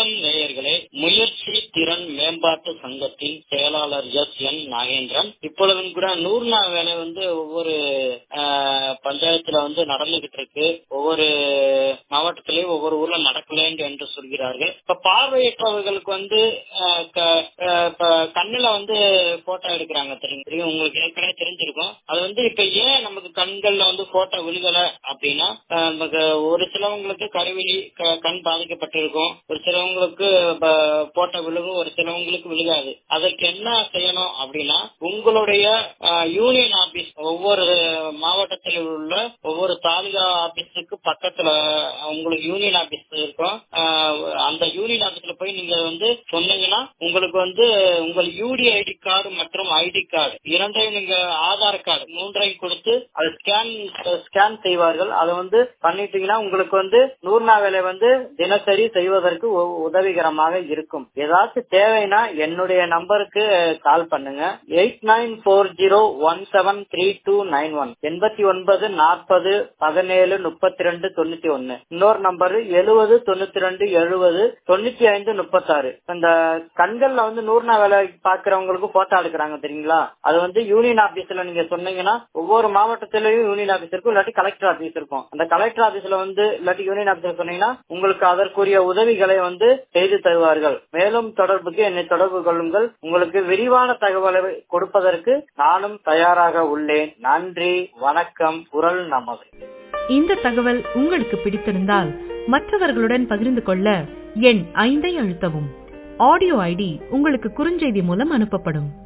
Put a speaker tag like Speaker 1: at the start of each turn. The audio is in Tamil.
Speaker 1: வணக்கம் நேயர்களே முயற்சி திறன் மேம்பாட்டு சங்கத்தின் செயலாளர் எஸ் என் நாகேந்திரன் இப்பொழுதும் கூட நூறு நாள் வேலை வந்து ஒவ்வொரு ஆஹ், பஞ்சாயத்துல வந்து நடந்துகிட்டு இருக்கு ஒவ்வொரு மாவட்டத்திலேயும் ஒவ்வொரு ஊர்ல நடக்கல என்று சொல்கிறார்கள் இப்ப பார்வையற்றவர்களுக்கு வந்து ஆஹ், க- ஆஹ், இப்ப கண்ணுல வந்து போட்டோ எடுக்கிறாங்க தெரியும் தெரியும் உங்களுக்கு ஏற்கனவே தெரிஞ்சிருக்கும் அது வந்து இப்ப ஏன் நமக்கு கண்கள்ல வந்து போட்டோ விழுகல அப்படின்னா ஆஹ், நமக்கு ஒரு சிலவங்களுக்கு கருவிழி க- கண் பாதிக்கப்பட்டிருக்கும் ஒரு சிலவங்களுக்கு போட்டோ விழுகும் ஒரு சிலவங்களுக்கு விழுகாது அதற்கு என்ன செய்யணும் அப்படின்னா உங்களுடைய ஆஹ், யூனியன் ஆபீஸ் ஒவ்வொரு மாவட்டத்தில் உள்ள ஒவ்வொரு தாலுகா ஆபீஸுக்கு பக்கத்துல உங்களுக்கு யூனியன் ஆபீஸ் இருக்கும் ஆஹ், அந்த யூனியன் ஆபீஸ்ல போய் நீங்க வந்து சொன்னீங்கன்னா உங்களுக்கு வந்து உங்கள் யூடி ஐடி கார்டு மற்றும் ஐடி கார்டு இரண்டையும் நீங்க ஆதார் கார்டு மூன்றையும் கொடுத்து அதை ஸ்கேன் ஸ்கேன் செய்வார்கள் அதை வந்து பண்ணிட்டீங்கன்னா உங்களுக்கு வந்து நூறு நாள் வேலை வந்து தினசரி செய்வதற்கு உ- உதவிகரமாக இருக்கும் ஏதாச்சும் தேவைன்னா என்னுடைய நம்பருக்கு கால் பண்ணுங்க eight nine four zero one seven three two nine one எண்பத்தி ஒன்பது நாற்பது பதினேழு முப்பத்தி ரெண்டு தொண்ணூத்தி ஒன்னு இன்னொரு நம்பர் எழுபது தொண்ணூத்தி ரெண்டு எழுபது தொண்ணூத்தி ஐந்து முப்பத்தாறு இந்த கண்கள்ல வந்து நூறு நாள் வேலை பாக்குறவங்களுக்கு போட்டோ எடுக்கிறாங்க தெரியுங்களா அது வந்து யூனியன் ஆபீஸ்ல நீங்க சொன்னீங்கன்னா ஒவ்வொரு மாவட்டத்திலயும் யூனியன் ஆபீஸ் இருக்கும் இல்லாட்டி கலெக்டர் ஆபீஸ் இருக்கும் அந்த கலெக்டர் ஆபீஸ்ல வந்து இல்லாட்டி யூனியன் ஆபீஸ்ல சொன்னீங்கன்னா உங்களுக்கு அதற்குரிய உதவிகளை வந்து செய்து தருவார்கள் மேலும் தொடர்புக்கு என்னை தொடர்பு கொள்ளுங்கள் உங்களுக்கு விரிவான தகவலை கொடுப்பதற்கு நானும் தயாராக உள்ளேன் நன்றி வணக்கம் குரல் நமது
Speaker 2: இந்த தகவல் உங்களுக்கு பிடித்திருந்தால் மற்றவர்களுடன் பகிர்ந்து கொள்ள எண் ஐந்தை அழுத்தவும் ஆடியோ ஐடி உங்களுக்கு குறுஞ்செய்தி மூலம் அனுப்பப்படும்